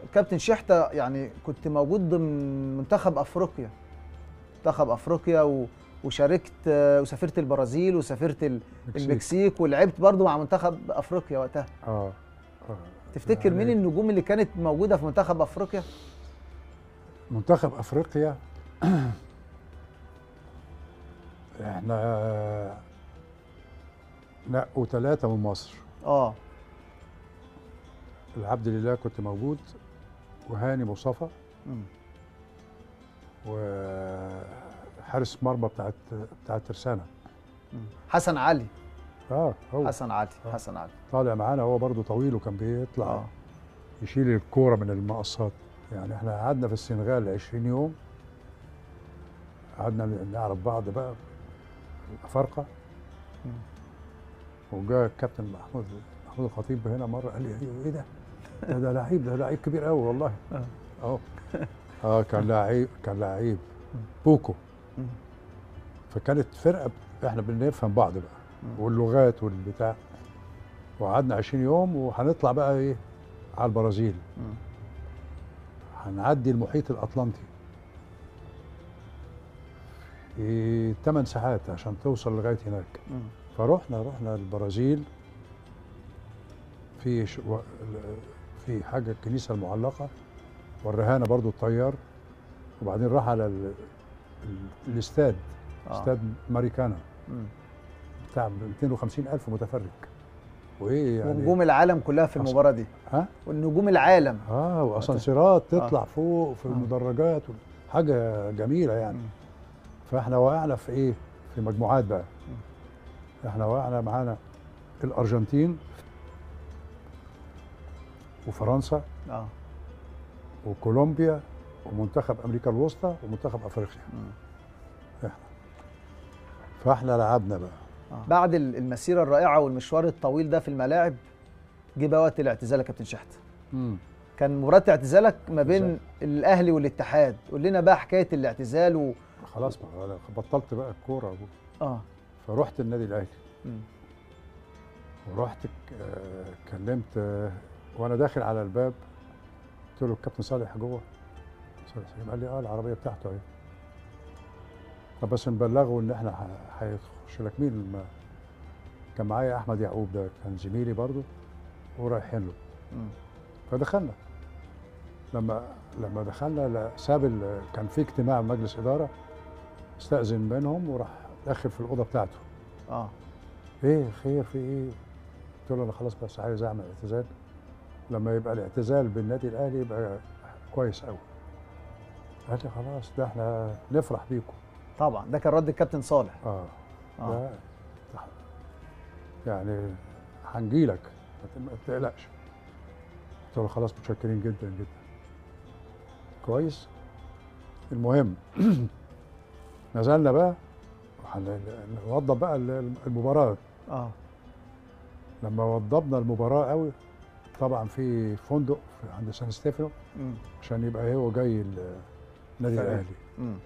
كابتن شحته يعني كنت موجود ضمن منتخب افريقيا منتخب افريقيا و... وشاركت آه، وسافرت البرازيل وسافرت ال- مكسيك. المكسيك ولعبت برضو مع منتخب افريقيا وقتها اه آه. تفتكر مين يعني النجوم اللي كانت موجوده في منتخب افريقيا منتخب افريقيا احنا نقوا ثلاثة من مصر اه العبد لله كنت موجود وهاني مصطفى مم. وحارس مرمى بتاعت بتاعت ترسانة مم. حسن علي اه هو حسن علي آه. حسن علي طالع معانا هو برضو طويل وكان بيطلع اه يشيل الكورة من المقصات يعني احنا قعدنا في السنغال 20 يوم قعدنا نعرف بعض بقى الأفارقة مم. وجاء الكابتن محمود محمود الخطيب هنا مرة قال لي ايه ده؟ ده ده لعيب ده لعيب كبير قوي والله آه. اه اه كان لعيب كان لعيب بوكو مم. فكانت فرقة احنا بنفهم بعض بقى مم. واللغات والبتاع وقعدنا 20 يوم وهنطلع بقى ايه على البرازيل مم. هنعدي المحيط الاطلنطي في 8 ساعات عشان توصل لغايه هناك مم. فرحنا رحنا البرازيل في ش... و... في حاجه الكنيسه المعلقه والرهانه برضو الطيار وبعدين راح على ال... ال... الاستاد آه. استاد ماريكانا مم. بتاع 250 الف متفرج وايه يعني ونجوم العالم كلها في أصل- المباراه دي ها ونجوم العالم اه واسانسيرات تطلع آه. فوق في آه. المدرجات حاجه جميله يعني مم. فاحنا وقعنا في ايه في مجموعات بقى احنا وقعنا معانا الارجنتين وفرنسا اه وكولومبيا ومنتخب امريكا الوسطى ومنتخب افريقيا مم. فاحنا لعبنا بقى آه. بعد ال- المسيره الرائعه والمشوار الطويل ده في الملاعب جه بقى وقت الاعتزال يا كابتن شحته مم. كان مباراه اعتزالك ما بين اعتزال. الاهلي والاتحاد قول لنا بقى حكايه الاعتزال و... خلاص بقى أنا بطلت بقى الكوره اه فرحت النادي الاهلي مم. ورحت ك- آه، كلمت آه، وانا داخل على الباب قلت له الكابتن صالح جوه صالح سليم قال لي اه العربيه بتاعته اهي طب بس نبلغه ان احنا ه- هيخش لك مين الم- كان معايا احمد يعقوب ده كان زميلي برضه ورايحين له مم. فدخلنا لما لما دخلنا لا- ساب ال- كان في اجتماع مجلس اداره استاذن منهم وراح داخل في الاوضه بتاعته اه ايه خير في ايه؟ قلت له انا خلاص بس عايز اعمل اعتزال لما يبقى الاعتزال بالنادي الاهلي يبقى كويس قوي قال لي خلاص ده احنا نفرح بيكم طبعا ده كان رد الكابتن صالح اه اه ده يعني هنجي لك ما تقلقش قلت له خلاص متشكرين جدا جدا كويس المهم نزلنا بقى وهن- نوضب بقى المباراه اه لما وضبنا المباراه قوي طبعا في فندق في عند سان ستيفانو مم. عشان يبقى هو جاي ال- النادي فريق. الاهلي مم.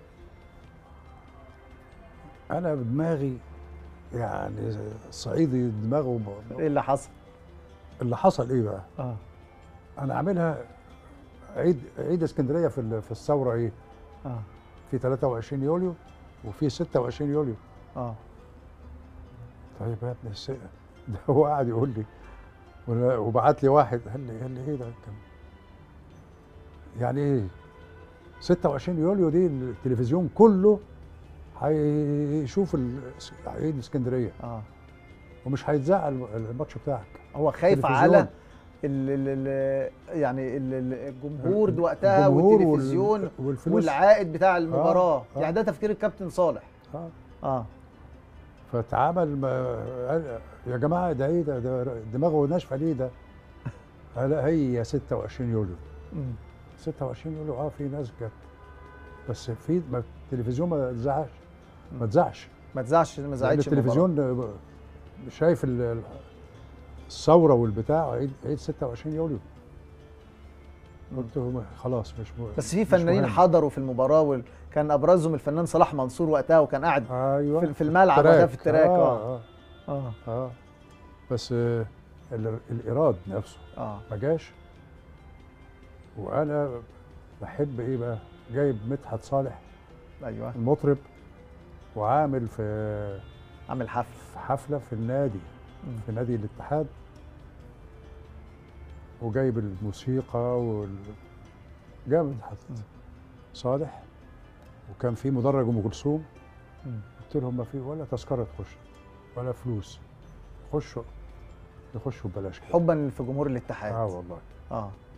انا بدماغي يعني صعيدي دماغه ب- ايه اللي حصل اللي حصل ايه بقى اه انا عاملها عيد عيد اسكندريه في ال- في الثوره ايه اه في 23 يوليو وفي 26 يوليو اه طيب يا ابني الس- ده هو قاعد يقول لي ولا- وبعت لي واحد قال لي قال لي ايه ده كان يعني ايه 26 يوليو دي التلفزيون كله هيشوف ال- عيد اسكندريه اه ومش هيتذاع الم- الماتش بتاعك هو خايف تلفزيون. على ال ال ال يعني ال ال الجمهور ده وقتها الجمهور وال- والتلفزيون والفلوس والعائد بتاع المباراه آه. يعني ده تفكير الكابتن صالح آه. اه فتعامل ما قال يا جماعه ده ايه ده, ده دماغه ناشفه ليه ده؟ قال هي 26 يوليو مم. 26 يوليو اه في ناس جت بس في ما التلفزيون ما تزعش ما تزعش ما تزعش ما لان زعلش المباراة. التلفزيون شايف ال- ال- الثوره والبتاع عيد عيد 26 يوليو قلت له خلاص مش م- بس في مش فنانين مهم. حضروا في المباراه وكان ابرزهم الفنان صلاح منصور وقتها وكان قاعد ايوه في- في الملعب وده في التراك، اه اه, اه آه. بس آه ال- الايراد نفسه اه ما جاش وانا بحب ايه بقى جايب مدحت صالح ايوه المطرب وعامل في عامل حفل في حفله في النادي مم. في نادي الاتحاد وجايب الموسيقى وال... جاب مدحت مم. صالح وكان في مدرج ام كلثوم مم. قلت لهم ما في ولا تذكره تخش ولا فلوس خشوا يخشوا ببلاش كده حبا في جمهور الاتحاد اه والله اه